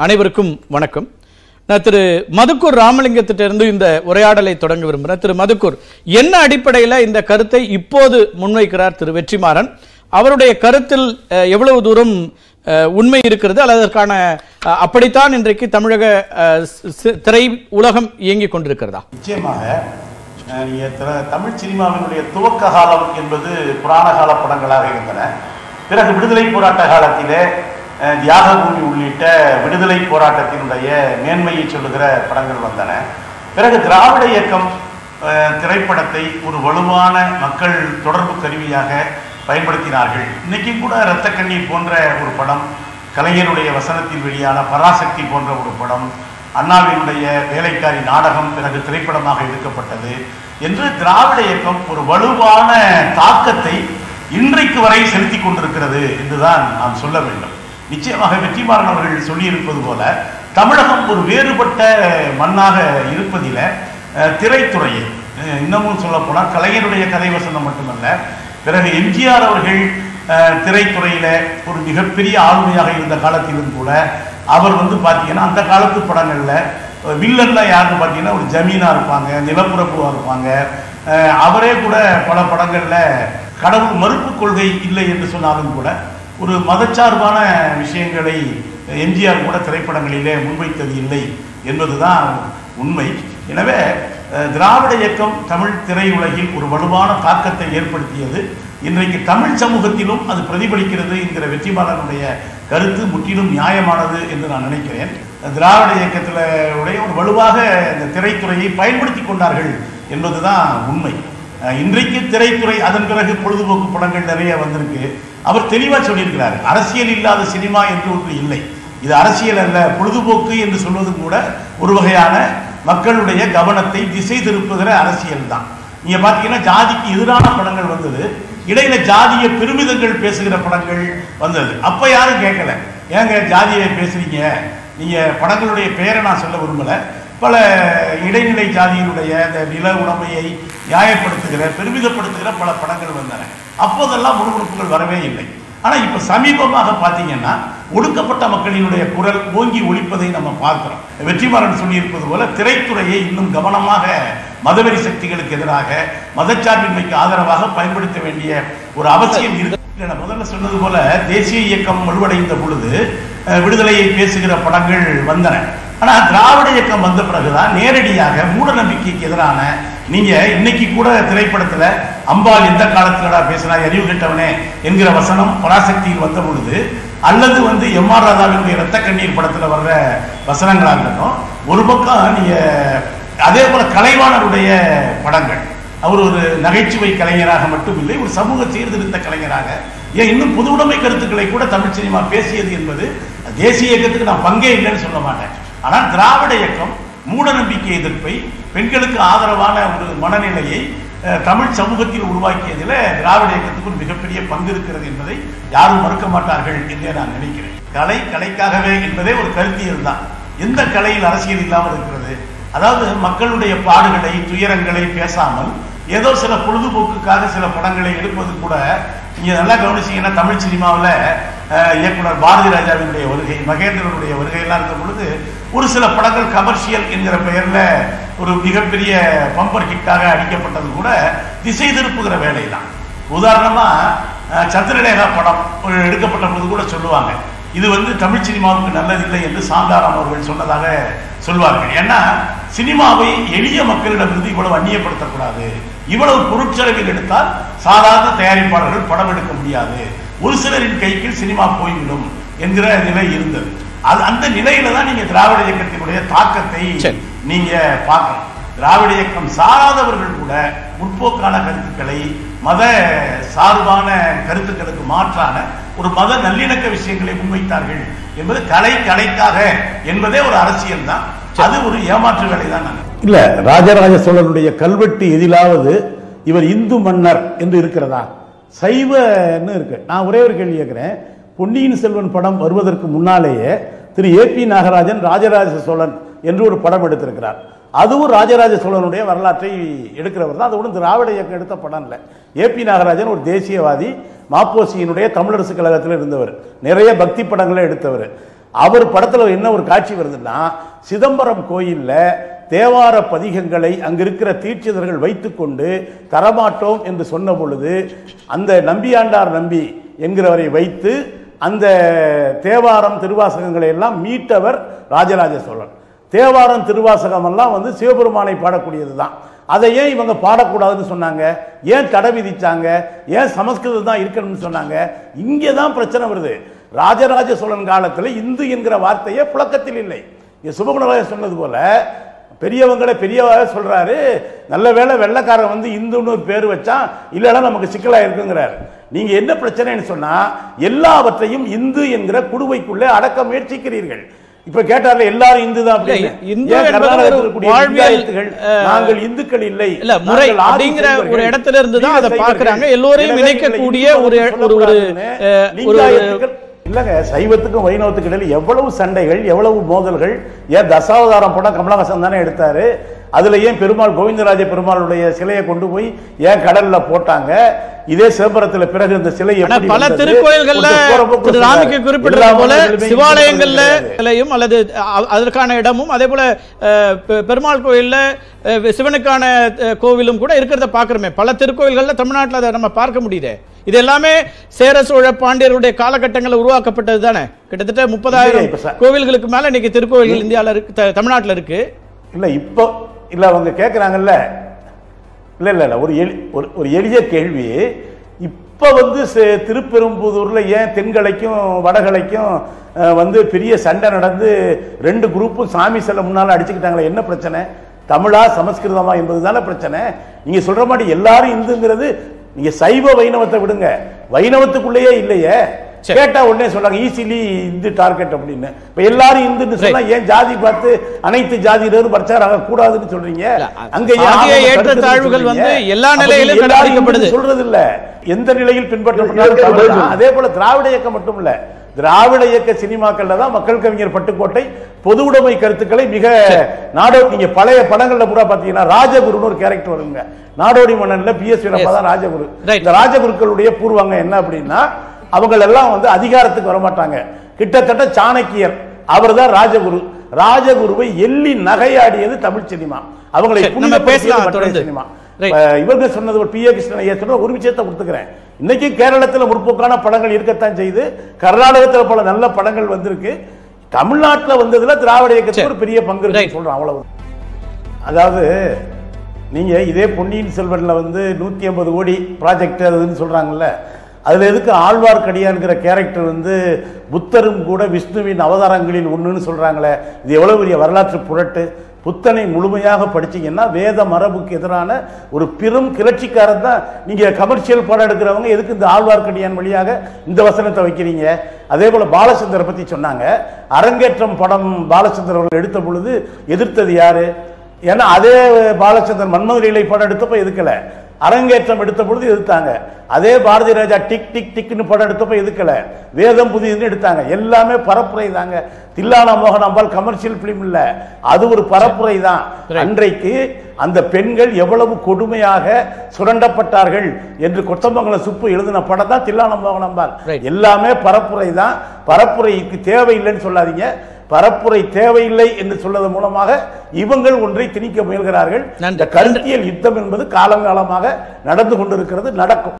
அனைவருக்கும் வணக்கம் நான் திரு மதுக்கூர் ராமலிங்கத்திட்ட இருந்து இந்த உரையாடலை தொடங்க விரும்புகிறேன் திரு மதுக்கூர் என்ன அடிப்படையில் இந்த கருத்தை இப்போது முன்வைக்கிறார் திரு வெற்றிமாறன் அவருடைய கருத்தில் அஹ், எவ்வளவு தூரம் அஹ், உண்மை இருக்கிறது அல்லது அதற்கான அஹ், அப்படித்தான் இன்றைக்கு தமிழக அஹ், சி- சி- திரை உலகம் இயங்கிக் கொண்டிருக்கிறதா நிச்சயமாக அஹ், நீங்க திர- தமிழ் சினிமாவினுடைய துவக்க காலம் என்பது புராண கால படங்களாக இருந்தன பிறகு விடுதலை போராட்ட காலத்திலே அஹ், தியாக பூமி உள்ளிட்ட விடுதலை போராட்டத்தினுடைய மேன்மையை சொல்லுகிற படங்கள் வந்தன பிறகு திராவிட இயக்கம் அஹ், திரைப்படத்தை ஒரு வலுவான மக்கள் தொடர்பு கருவியாக பயன்படுத்தினார்கள் இன்னைக்கும் கூட இரத்த கண்ணீர் போன்ற ஒரு படம் கலைஞருடைய வசனத்தில் வெளியான பராசக்தி போன்ற ஒரு படம் அண்ணாவினுடைய வேலைக்காரி நாடகம் பிறகு திரைப்படமாக எடுக்கப்பட்டது என்று திராவிட இயக்கம் ஒரு வலுவான தாக்கத்தை இன்றைக்கு வரை செலுத்தி கொண்டிருக்கிறது என்றுதான் நாம் சொல்ல வேண்டும் நிச்சயமாக வெற்றிமாறன் அவர்கள் சொல்லியிருப்பது போல தமிழகம் ஒரு வேறுபட்ட மண்ணாக இருப்பதில அஹ், திரைத்துறையை அஹ், இன்னமும் சொல்ல போனால் கலைஞருடைய கதை வசனம் மட்டுமல்ல பிறகு எம்ஜிஆர் அவர்கள் அஹ், திரைத்துறையில ஒரு மிகப்பெரிய ஆளுமையாக இருந்த காலத்திலும் கூட அவர் வந்து பார்த்தீங்கன்னா அந்த காலத்து படங்கள்ல அஹ், வில்லன்ல யாருன்னு பார்த்தீங்கன்னா ஒரு ஜமீனா இருப்பாங்க நிலப்புறப்புவா இருப்பாங்க அஹ், அவரே கூட பல படங்கள்ல கடவுள் மறுப்பு கொள்கை இல்லை என்று சொன்னாலும் கூட ஒரு மதச்சார்பான விஷயங்களை எம்ஜிஆர் கூட திரைப்படங்களிலே முன்வைத்தது இல்லை என்பதுதான் உண்மை எனவே அஹ், திராவிட இயக்கம் தமிழ் திரையுலகில் ஒரு வலுவான தாக்கத்தை ஏற்படுத்தியது இன்றைக்கு தமிழ் சமூகத்திலும் அது பிரதிபலிக்கிறது என்கிற வெற்றிமாறனுடைய கருத்து முற்றிலும் நியாயமானது என்று நான் நினைக்கிறேன் திராவிட இயக்கத்தில் உடைய ஒரு வலுவாக இந்த திரைத்துறையை பயன்படுத்தி கொண்டார்கள் என்பதுதான் உண்மை அஹ், இன்றைக்கு திரைத்துறை அதன் பிறகு பொழுதுபோக்கு படங்கள் நிறைய வந்திருக்கு அவர் தெளிவாக சொல்லியிருக்கிறார் அரசியல் இல்லாத சினிமா என்று ஒன்று இல்லை இது அரசியல் அல்ல பொழுதுபோக்கு என்று சொல்வது கூட ஒரு வகையான மக்களுடைய கவனத்தை திசை திருப்புகிற அரசியல் தான் நீங்க பார்த்தீங்கன்னா ஜாதிக்கு எதிரான படங்கள் வந்தது இடையில ஜாதிய பெருமிதங்கள் பேசுகிற படங்கள் வந்தது அப்ப யாரும் கேட்கல ஏங்க ஜாதியை பேசுறீங்க நீங்க படங்களுடைய பெயரை நான் சொல்ல விரும்பல பல இடைநிலை ஜாதியினுடைய அந்த நில உடைமையை நியாயப்படுத்துகிற பெருமிதப்படுத்துகிற பல படங்கள் வந்தன அப்போதெல்லாம் முழுமுழுப்புகள் வரவே இல்லை ஆனா இப்ப சமீபமாக பாத்தீங்கன்னா ஒடுக்கப்பட்ட மக்களினுடைய குரல் ஓங்கி ஒலிப்பதை நம்ம பார்க்கிறோம் வெற்றிமாறன் சொல்லியிருப்பது போல திரைத்துறையை இன்னும் கவனமாக மதவெறி சக்திகளுக்கு எதிராக மதச்சார்பின்மைக்கு ஆதரவாக பயன்படுத்த வேண்டிய ஒரு அவசியம் இருக்கு இல்ல, நான் முதல்ல சொன்னது போல தேசிய இயக்கம் வலுவடைந்த பொழுது அஹ், விடுதலையை பேசுகிற படங்கள் வந்தன ஆனா திராவிட இயக்கம் வந்த பிறகுதான் நேரடியாக மூட நம்பிக்கைக்கு எதிரான நீங்க இன்னைக்கு கூட திரைப்படத்துல அம்பாள் எந்த காலத்துலடா பேசினா அறிவு கெட்டவனே என்கிற வசனம் பராசக்தியில் வந்த பொழுது அல்லது வந்து எம் ஆர் ராதாவினுடைய ரத்த கண்ணீர் படத்துல வர்ற வசனங்களா இருக்கட்டும் ஒரு பக்கம் நீங்க அதே போல கலைவாணருடைய படங்கள் அவர் ஒரு நகைச்சுவை கலைஞராக மட்டும் இல்லை ஒரு சமூக சீர்திருத்த கலைஞராக ஏன் இன்னும் பொது உடைமை கருத்துக்களை கூட தமிழ் சினிமா பேசியது என்பது தேசிய இயக்கத்துக்கு நான் பங்கே இல்லைன்னு சொல்ல மாட்டேன் ஆனால் திராவிட இயக்கம் மூட நம்பிக்கை எதிர்ப்பை பெண்களுக்கு ஆதரவான ஒரு மனநிலையை அஹ், தமிழ் சமூகத்தில் உருவாக்கியதில் திராவிட இயக்கத்துக்கு ஒரு மிகப்பெரிய பங்கு இருக்கிறது என்பதை யாரும் மறுக்க மாட்டார்கள் என்றே நான் நினைக்கிறேன் கலை கலைக்காகவே என்பதே ஒரு கருத்தியல் தான் எந்த கலையில் அரசியல் இல்லாமல் இருக்கிறது அதாவது மக்களுடைய பாடுகளை துயரங்களை பேசாமல் ஏதோ சில பொழுதுபோக்குக்காக சில படங்களை எடுப்பது கூட நீங்க நல்லா கவனிச்சீங்கன்னா தமிழ் சினிமாவில் இயக்குனர் பாரதி ராஜாவினுடைய வருகை மகேந்திரனுடைய வருகையெல்லாம் இருந்த பொழுது ஒரு சில படங்கள் கமர்ஷியல் என்கிற பெயர்ல ஒரு மிகப்பெரிய பம்பர் ஹிட்டாக அடிக்கப்பட்டது கூட திசை திருப்புகிற வேலை தான் உதாரணமா அஹ், சந்திரலேகா படம் ஒரு எடுக்கப்பட்ட போது கூட சொல்லுவாங்க இது வந்து தமிழ் சினிமாவுக்கு நல்லதில்லை என்று சாந்தாராம் அவர்கள் சொன்னதாக சொல்வார்கள் ஏன்னா சினிமாவை எளிய மக்களிடமிருந்து இவ்வளவு அந்நியப்படுத்தக்கூடாது இவ்வளவு பொருட்செலவில் எடுத்தால் சாதாரண தயாரிப்பாளர்கள் படம் எடுக்க முடியாது ஒரு சிலரின் கைக்கு சினிமா போய்விடும் என்கிற நிலை இருந்தது அது அந்த நிலையில தான் நீங்க திராவிட இயக்கத்தினுடைய தாக்கத்தை சரி. நீங்க பார்க்கணும் திராவிட இயக்கம் சாராதவர்கள் கூட முற்போக்கான கருத்துக்களை மத சார்பான கருத்துக்களுக்கு மாற்றான ஒரு மத நல்லிணக்க விஷயங்களை முன்வைத்தார்கள் என்பது கலை கலைக்காக என்பதே ஒரு அரசியல் தான் அது ஒரு ஏமாற்று வேலை தான் நான் இல்ல ராஜராஜ சோழனுடைய கல்வெட்டு எதிலாவது இவர் இந்து மன்னர் என்று இருக்கிறதா சைவன்னு இருக்கு நான் ஒரே ஒரு கேள்வி கேட்கிறேன் பொன்னியின் செல்வன் படம் வருவதற்கு முன்னாலேயே திரு ஏ பி நாகராஜன் ராஜராஜ சோழன் என்று ஒரு படம் எடுத்திருக்கிறார் அதுவும் ராஜராஜ சோழனுடைய வரலாற்றை எடுக்கிறவர் தான் அது ஒன்றும் திராவிட இயக்கம் எடுத்த படம் இல்லை ஏ பி நாகராஜன் ஒரு தேசியவாதி மாப்போசியினுடைய தமிழரசு கழகத்தில் இருந்தவர் நிறைய பக்தி படங்களை எடுத்தவர் அவர் படத்துல என்ன ஒரு காட்சி வருதுன்னா சிதம்பரம் கோயில்ல தேவார பதிகங்களை அங்க இருக்கிற தீட்சிதர்கள் வைத்துக்கொண்டு தரமாட்டோம் என்று சொன்ன பொழுது அந்த நம்பியாண்டார் நம்பி என்கிறவரை வைத்து அந்த தேவாரம் திருவாசகங்களை எல்லாம் மீட்டவர் ராஜராஜ சோழன் தேவாரம் திருவாசகம் எல்லாம் வந்து சிவபெருமானை பாடக்கூடியது தான் அதை ஏன் இவங்க பாடக்கூடாதுன்னு சொன்னாங்க ஏன் தடை விதிச்சாங்க ஏன் சமஸ்கிருதம் தான் இருக்கணும்னு சொன்னாங்க இங்கே தான் பிரச்சனை வருது ராஜராஜ சோழன் காலத்தில் இந்து என்கிற வார்த்தையே புழக்கத்தில் இல்லை இங்க சுபகுணராஜர் சொன்னது போல பெரியவங்களை பெரியவங்க சொல்றாரு நல்ல வேளை வெள்ளைக்காரன் வந்து இந்துன்னு ஒரு பேர் வச்சான் இல்லைன்னா நமக்கு சிக்கலா இருக்குங்கிறாரு நீங்க என்ன பிரச்சனைன்னு சொன்னா எல்லாவற்றையும் இந்து என்கிற குடுவைக்குள்ளே அடக்க முயற்சிக்கிறீர்கள் இப்ப கேட்டார்ல எல்லாரும் இந்து தான் அப்படின்னு. இல்ல, இந்து ஏன் என்பது கர்நாடகத்தில் ஒரு இருக்கக்கூடிய வாழ்வியல், லிங்காயத்துகள், அஹ், நாங்கள் இந்துக்கள் இல்லை இல்ல முறை நாங்கள் ஆதி அப்படிங்கிற சைவர்கள், ஒரு இடத்துல இருந்து தான் அதை வீர பார்க்கறாங்க சைவர்கள். எல்லோரையும் எனவே இணைக்கக்கூடிய இந்து ஒரு மதம் ஒரு ஒரு சொல்லக்கூடாதுன்னு அஹ், ஒரு லிங்காயத்துக்கள் இல்லங்க சைவத்துக்கும் வைணவத்துக்கு இடையில எவ்வளவு சண்டைகள் எவ்வளவு மோதல்கள் ஏன் தசாவதாரம் படம் கமலஹாசன் தானே எடுத்தாரு அதுல ஏன் பெருமாள் கோவிந்தராஜ பெருமாளுடைய சிலையை கொண்டு போய் ஏன் கடல்ல போட்டாங்க இதே சிதம்பரத்துல பிறகு இந்த சிலை ஆனா எப்படி பல வந்தது? திருக்கோயில்கள்ல ஒருத்தர் போற போக்குல திரு ராமிக்கு சொன்னாரு. குறிப்பிட்டது எல்லா போல மதங்களிலுமே இந்து சிவாலயங்கள்ல மதங்கள் கிடையாது. சிலையும் அல்லது அ- அதற்கான இடமும் அதே போல அஹ், பெ- பெருமாள் கோயில்ல அஹ், சிவனுக்கான அஹ், கோவிலும் கூட இருக்கிறத பார்க்கிறோமே பல திருக்கோயில்கள்ல தமிழ்நாட்டுல அதை நம்ம பார்க்க முடியுதே இது எல்லாமே சேர சோழ பாண்டியர்களுடைய காலகட்டங்களில் உருவாக்கப்பட்டது தானே கிட்டத்தட்ட முப்பதாயிரம் இப்ப ச- கோவில்களுக்கு மேல இன்னைக்கு திருக்கோயில்கள் இந்தியால இருக்கு த- தமிழ்நாட்டுல இருக்கு இல்ல இப்போ இல்ல அவங்க கேட்குறாங்கல்ல இல்ல இல்ல இல்ல ஒரு எளி ஒரு ஒரு எளிய கேள்வி இப்ப வந்து செ- திருப்பெரும்புதூர்ல ஏன் தென்கலைக்கும் வடகலைக்கும் அஹ், வந்து பெரிய சண்டை நடந்து ரெண்டு குரூப்பும் சாமி சிலை முன்னால அடிச்சுக்கிட்டாங்களே என்ன பிரச்சனை தமிழா சமஸ்கிருதமா என்பது தானே பிரச்சனை நீங்க சொல்ற மாதிரி எல்லாரும் இந்துங்கிறது நீங்க சைவ வைணவத்தை விடுங்க வைணவத்துக்குள்ளேயே இல்லையே சரி. கேட்டா உடனே சொல்றாங்க ஈஸிலி இந்து டார்கெட் அப்படின்னு இப்ப எல்லாரும் இந்துன்னு சொன்னா ஏன் ஜாதி பார்த்து அனைத்து ஜாதியினரும் பிரச்சாரம் ஆக கூடாதுன்னு சொல்றீங்க இல்ல, அது அங்க ஏன் சாதிய ஆகம ஏற்ற கருத்துன்னு தாழ்வுகள் சொல்றீங்க? வந்து எல்லா அப்ப நிலையிலும் நீங்க எல்லாரும் கடைபிடிக்கப்படுது. இந்துன்னு சொல்றது இல்ல எந்த நிலையில் பின்பற்றப்பட்டாலும் இயற்கை தவறு பதில். தான். அதே போல திராவிட இயக்கம் மட்டும் இல்ல திராவிட இயக்க சினிமாக்கள்ல தான் மக்கள் கவிஞர் பட்டுக்கோட்டை பொது உடைமை கருத்துக்களை மிக நாடோ நீங்க பழைய படங்கள்ல கூட பாத்தீங்கன்னா ராஜகுருன்னு ஒரு கேரக்டர் வருங்க நாடோடி மன்னன்ல பி எஸ் வீரப்பா தான் ராஜகுரு Right. இந்த ராஜகுருக்களுடைய பூர்வங்க என்ன அப்படின்னா அவங்க எல்லாம் வந்து அதிகாரத்துக்கு வரமாட்டாங்க கிட்டத்தட்ட சாணக்கியர் அவர்தான் ராஜகுரு ராஜகுருவை எள்ளி நகையாடியது தமிழ் சினிமா அவங்களை சரி, நம்ம புனிதப்படுத்தியது பேசலாம் மற்ற தொடர்ந்து. Cinema Right. இப்ப இவங்க சொன்னது ஒரு பி ஏ கிருஷ்ணன் ஐயா சொன்ன ஒரு விஷயத்தை கொடுத்துக்கிறேன் இன்னைக்கு கேரளத்துல முற்போக்கான படங்கள் இருக்கத்தான் செய்து கர்நாடகத்துல பல நல்ல படங்கள் வந்திருக்கு தமிழ்நாட்டுல வந்ததுல திராவிட இயக்கத்துக்கு சரி. ஒரு பெரிய பங்கு Right. இருக்கு சொல்றேன் அவ்வளவு அதாவது நீங்க இதே பொன்னியின் செல்வன்ல வந்து நூத்தி ஐம்பது கோடி ப்ராஜெக்ட் அதுன்னு சொல்றாங்கல்ல அதுல எதுக்கு ஆழ்வார்க்கடியான்கிற கேரக்டர் வந்து புத்தரும் கூட விஷ்ணுவின் அவதாரங்களில் ஒண்ணுன்னு சொல்றாங்களே இது எவ்வளவு பெரிய வரலாற்று புரட்டு புத்தனை முழுமையாக படிச்சீங்கன்னா வேத மரபுக்கு எதிரான ஒரு பெரும் கிளர்ச்சிக்காரன் தான் நீங்க கமர்ஷியல் படம் எடுக்கிறவங்க எதுக்கு இந்த ஆழ்வார்க்கடியான் வழியாக இந்த வசனத்தை வைக்கிறீங்க அதே போல பாலச்சந்தரை பத்தி சொன்னாங்க அரங்கேற்றம் படம் பாலச்சந்தர் அவர்கள் எடுத்த பொழுது எதிர்த்தது யாரு ஏன்னா அதே பாலச்சந்திரன் மன்மத லீலை படம் எடுத்தப்ப எதுக்கல அரங்கேற்றம் எடுத்த பொழுது எதிர்த்தாங்க அதே பாரதி ராஜா டிக் டிக் டிக்னு படம் எடுத்தப்ப எதுக்கல வேதம் புதியதுன்னு எடுத்தாங்க எல்லாமே பரப்புரை தாங்க தில்லானா மோகன் அம்பாள் கமர்ஷியல் பிலிம் இல்ல அது ஒரு பரப்புரை தான் Right. அன்றைக்கு அந்த பெண்கள் எவ்வளவு கொடுமையாக சுரண்டப்பட்டார்கள் என்று கொத்தமங்கலம் சுப்பு எழுதின படம் தான் தில்லானா மோகன் அம்பாள் Right. எல்லாமே பரப்புரை தான் பரப்புரைக்கு தேவையில்லைன்னு சொல்லாதீங்க பரப்புரை தேவையில்லை என்று சொல்வதன் மூலமாக இவங்கள் ஒன்றை திணிக்க முயல்கிறார்கள் நன்றி. இந்த கருத்தியல் யுத்தம் என்பது காலங்காலமாக நடந்து கொண்டிருக்கிறது நடக்கும்